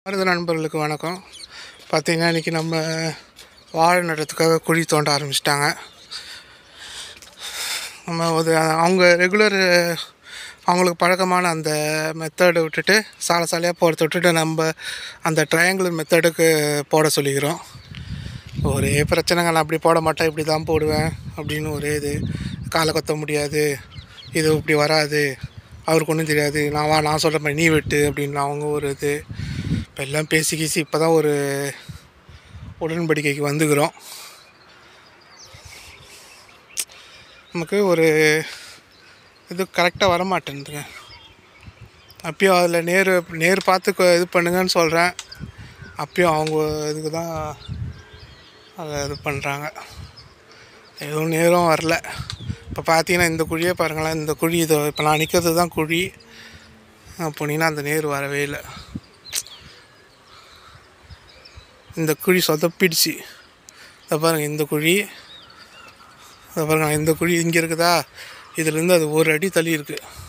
மருத நண்பர்களுக்கு வணக்கம் பார்த்தீங்கன்னா இன்றைக்கி நம்ம வாழை நடுறதுக்காக குழி தோண்ட ஆரம்பிச்சிட்டாங்க நம்ம ஒரு அவங்க ரெகுலர் அவங்களுக்கு பழக்கமான அந்த மெத்தடை விட்டுட்டு சாலை சாலையாக போகிறத விட்டுட்டு நம்ம அந்த ட்ரையாங்குலர் மெத்தடுக்கு போட சொல்லிக்கிறோம் ஒரே பிரச்சனைங்க நான் அப்படி போட மாட்டேன் இப்படி தான் போடுவேன் அப்படின்னு ஒரே இது காலை கொத்த முடியாது இது இப்படி வராது அவருக்கு ஒன்றும் தெரியாது நான் வா நான் சொல்கிற மாதிரி நீ வெட்டு அப்படின்னு அவங்க ஒரு இது இப்போ எல்லாம் பேசி கீசி இப்போ தான் ஒரு உடன்படிக்கைக்கு வந்துக்கிறோம் நமக்கு ஒரு இது கரெக்டாக வர மாட்டேன்துங்க அப்பயும் அதில் நேர் நேர் பார்த்து கொ- இது பண்ணுங்கன்னு சொல்கிறேன் அப்பயும் அவங்க இதுக்கு தான் அதை இது பண்ணுறாங்க எதுவும் நேரம் வரல இப்போ பார்த்தீங்கன்னா இந்த குழியே பாருங்களேன் இந்த குழி இது இப்போ நான் நிற்கிறது தான் குழி போனீங்கன்னா அந்த நேர் வரவே இல்லை இந்த குழி சொதப்பிடுச்சு இதை பாருங்கள் இந்த குழி இதை பாருங்க இந்த குழி இங்கே இருக்குதா இதுலேருந்து அது ஒரு அடி தள்ளி இருக்குது